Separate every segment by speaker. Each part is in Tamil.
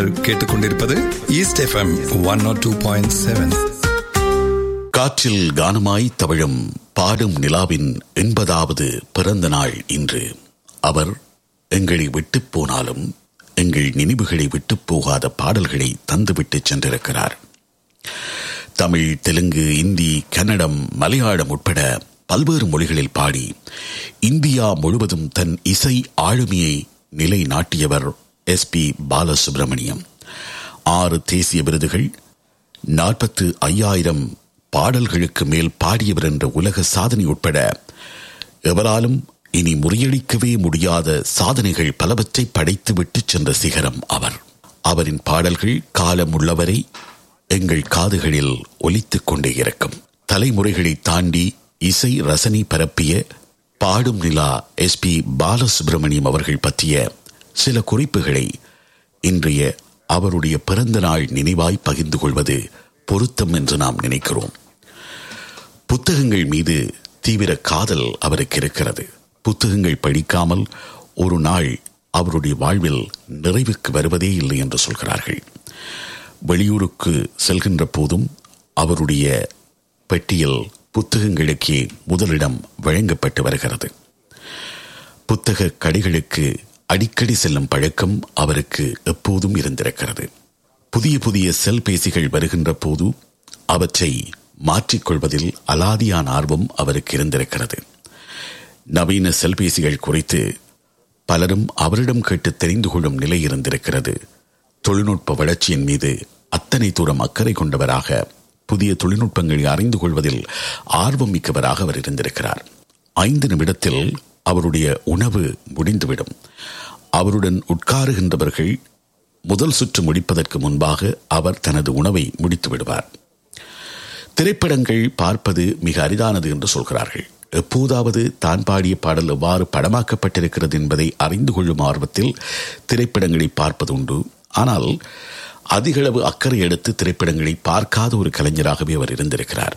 Speaker 1: நீங்கள் கேட்டுக்கொண்டிருப்பது East FM one nought two point seven
Speaker 2: காற்றில் கானமாய் தவழும் பாடும் நிலாவின் எண்பதாவது பிறந்த நாள் இன்று அவர் எங்களை விட்டுப் போனாலும் எங்கள் நினைவுகளை விட்டுப் போகாத பாடல்களை தந்துவிட்டு சென்றிருக்கிறார் தமிழ் தெலுங்கு இந்தி கன்னடம் மலையாளம் உட்பட பல்வேறு மொழிகளில் பாடி இந்தியா முழுவதும் தன் இசை ஆளுமையை நிலைநாட்டியவர் எஸ் பி பாலசுப்ரமணியம் ஆறு தேசிய விருதுகள் நாற்பத்து ஐயாயிரம் பாடல்களுக்கு மேல் பாடியவர் என்ற உலக சாதனை உட்பட எவராலும் இனி முறியடிக்கவே முடியாத சாதனைகள் பலவற்றை படைத்துவிட்டு சென்ற சிகரம் அவர் அவரின் பாடல்கள் காலம் உள்ளவரை எங்கள் காதுகளில் ஒலித்துக் கொண்டே இருக்கும் தலைமுறைகளை தாண்டி இசை ரசனை பரப்பிய பாடும் நிலா எஸ் பி பாலசுப்ரமணியம் அவர்கள் பற்றிய சில குறிப்புகளை இன்றைய அவருடைய பிறந்த நாள் நினைவாய் பகிர்ந்து கொள்வது பொருத்தம் என்று நாம் நினைக்கிறோம் புத்தகங்கள் மீது தீவிர காதல் அவருக்கு இருக்கிறது புத்தகங்கள் படிக்காமல் ஒரு நாள் அவருடைய வாழ்வில் நிறைவுக்கு வருவதே இல்லை என்று சொல்கிறார்கள் வெளியூருக்கு செல்கின்ற போதும் அவருடைய பெட்டியில் புத்தகங்களுக்கே முதலிடம் வழங்கப்பட்டு வருகிறது புத்தக கடைகளுக்கு அடிக்கடி செல்லும் பழக்கம் அவருக்கு எப்போதும் இருந்திருக்கிறது புதிய புதிய செல்பேசிகள் வருகின்ற போது அவற்றை மாற்றிக்கொள்வதில் அலாதியான ஆர்வம் அவருக்கு இருந்திருக்கிறது நவீன செல்பேசிகள் குறித்து பலரும் அவரிடம் கேட்டு தெரிந்து கொள்ளும் நிலை இருந்திருக்கிறது தொழில்நுட்ப வளர்ச்சியின் மீது அத்தனை தூரம் அக்கறை கொண்டவராக புதிய தொழில்நுட்பங்களை அறிந்து கொள்வதில் ஆர்வம் மிக்கவராக அவர் இருந்திருக்கிறார் ஐந்து நிமிடத்தில் அவருடைய உணவு முடிந்துவிடும் அவருடன் உட்காருகின்றவர்கள் முதல் சுற்று முடிப்பதற்கு முன்பாக அவர் தனது உணவை முடித்து விடுவார் திரைப்படங்கள் பார்ப்பது மிக அரிதானது என்று சொல்கிறார்கள் எப்போதாவது தான் பாடிய பாடல் எவ்வாறு படமாக்கப்பட்டிருக்கிறது என்பதை அறிந்து கொள்ளும் ஆர்வத்தில் திரைப்படங்களை பார்ப்பது உண்டு ஆனால் அதிகளவு அக்கறை எடுத்து திரைப்படங்களை பார்க்காத ஒரு கலைஞராகவே அவர் இருந்திருக்கிறார்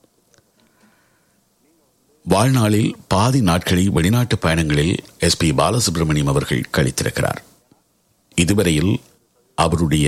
Speaker 2: வாழ்நாளில் பாதி நாட்களை வெளிநாட்டு பயணங்களில் எஸ் பி பாலசுப்ரமணியம் அவர்கள் கழித்திருக்கிறார் இதுவரையில் அவருடைய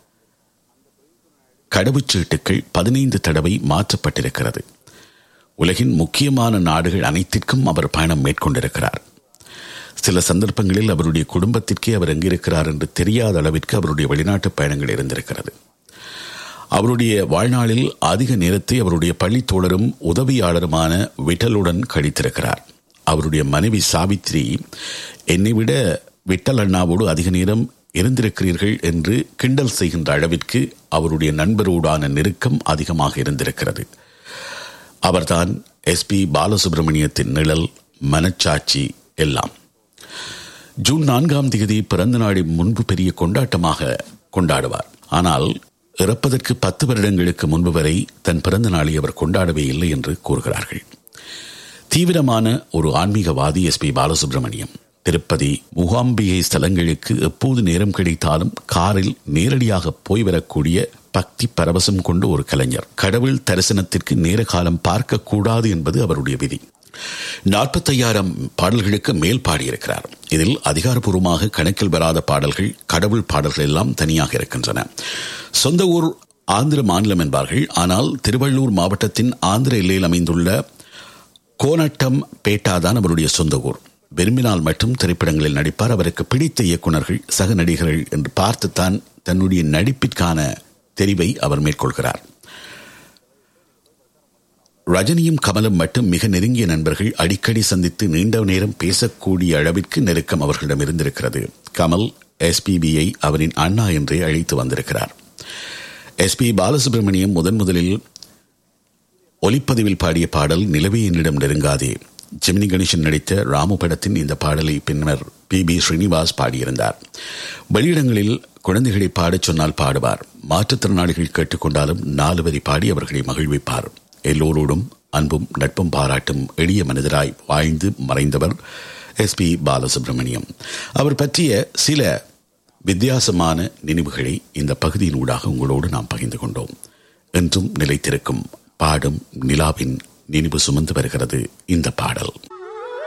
Speaker 2: கடவுச்சீட்டுகள் பதினைந்து தடவை மாற்றப்பட்டிருக்கிறது உலகின் முக்கியமான நாடுகள் அனைத்திற்கும் அவர் பயணம் மேற்கொண்டிருக்கிறார் சில சந்தர்ப்பங்களில் அவருடைய குடும்பத்திற்கே அவர் எங்கிருக்கிறார் என்று தெரியாத அளவிற்கு அவருடைய வெளிநாட்டு பயணங்கள் இருந்திருக்கிறது அவருடைய வாழ்நாளில் அதிக நேரத்தை அவருடைய பள்ளி தோழரும் உதவியாளருமான விட்டலுடன் கழித்திருக்கிறார் அவருடைய மனைவி சாவித்ரி என்னை விட விட்டல் அண்ணாவோடு அதிக நேரம் இருந்திருக்கிறீர்கள் என்று கிண்டல் செய்கின்ற அளவிற்கு அவருடைய நண்பரோடான நெருக்கம் அதிகமாக இருந்திருக்கிறது அவர்தான் எஸ் பி பாலசுப்ரமணியத்தின் நிழல் மனச்சாட்சி எல்லாம் ஜூன் நான்காம் தேதி பிறந்த நாளை முன்பு பெரிய கொண்டாட்டமாக கொண்டாடுவார் ஆனால் இறப்பதற்கு பத்து வருடங்களுக்கு முன்பு வரை தன் பிறந்த நாளை அவர் கொண்டாடவே இல்லை என்று கூறுகிறார்கள் தீவிரமான ஒரு ஆன்மீகவாதி எஸ் பி பாலசுப்ரமணியம் திருப்பதி முகாம்பிகை ஸ்தலங்களுக்கு எப்போது நேரம் கிடைத்தாலும் காரில் நேரடியாக போய் வரக்கூடிய பக்தி பரவசம் கொண்ட ஒரு கலைஞர் கடவுள் தரிசனத்திற்கு நேர காலம் பார்க்க கூடாது என்பது அவருடைய விதி நாற்பத்தையாயிரம் பாடல்களுக்கு மேல் பாடியிருக்கிறார் இதில் அதிகாரப்பூர்வமாக கணக்கில் வராத பாடல்கள் கடவுள் பாடல்கள் எல்லாம் தனியாக இருக்கின்றன சொந்த ஊர் ஆந்திர மாநிலம் என்பார்கள் ஆனால் திருவள்ளூர் மாவட்டத்தின் ஆந்திர எல்லையில் அமைந்துள்ள கோனட்டம் பேட்டா தான் அவருடைய சொந்த ஊர் விரும்பினால் மட்டும் திரைப்படங்களில் நடிப்பார் அவருக்கு பிடித்த இயக்குநர்கள் சக நடிகர்கள் என்று பார்த்துத்தான் தன்னுடைய நடிப்பிற்கான தெரிவை அவர் மேற்கொள்கிறார் ரஜினியும் கமலும் மட்டும் மிக நெருங்கிய நண்பர்கள் அடிக்கடி சந்தித்து நீண்ட நேரம் பேசக்கூடிய அளவிற்கு நெருக்கம் அவர்களிடம் இருந்திருக்கிறது கமல் எஸ்பிபியை அவரின் அண்ணா என்றே அழைத்து வந்திருக்கிறார் எஸ்பி பாலசுப்ரமணியம் முதன் முதலில் ஒலிப்பதிவில் பாடிய பாடல் நிலவே என்னிடம் நெருங்காதே ஜெமினி கணேசன் நடித்த ராமு படத்தின் இந்த பாடலை பின்னர் பி பி ஸ்ரீனிவாஸ் பாடியிருந்தார் வெளியிடங்களில் குழந்தைகளை பாடச் சொன்னால் பாடுவார் மாற்றுத்திறனாளிகள் கேட்டுக்கொண்டாலும் நாலு வரி பாடி அவர்களை மகிழ்விப்பார் எல்லோரோடும் அன்பும் நட்பும் பாராட்டும் எளிய மனிதராய் வாழ்ந்து மறைந்தவர் எஸ் பி பாலசுப்ரமணியம் அவர் பற்றிய சில வித்தியாசமான நினைவுகளை இந்த பகுதியின் ஊடாக உங்களோடு நாம் பகிர்ந்து கொண்டோம் என்றும் நிலைத்திருக்கும் பாடும் நிலாவின் நினைவு சுமந்து வருகிறது இந்த பாடல்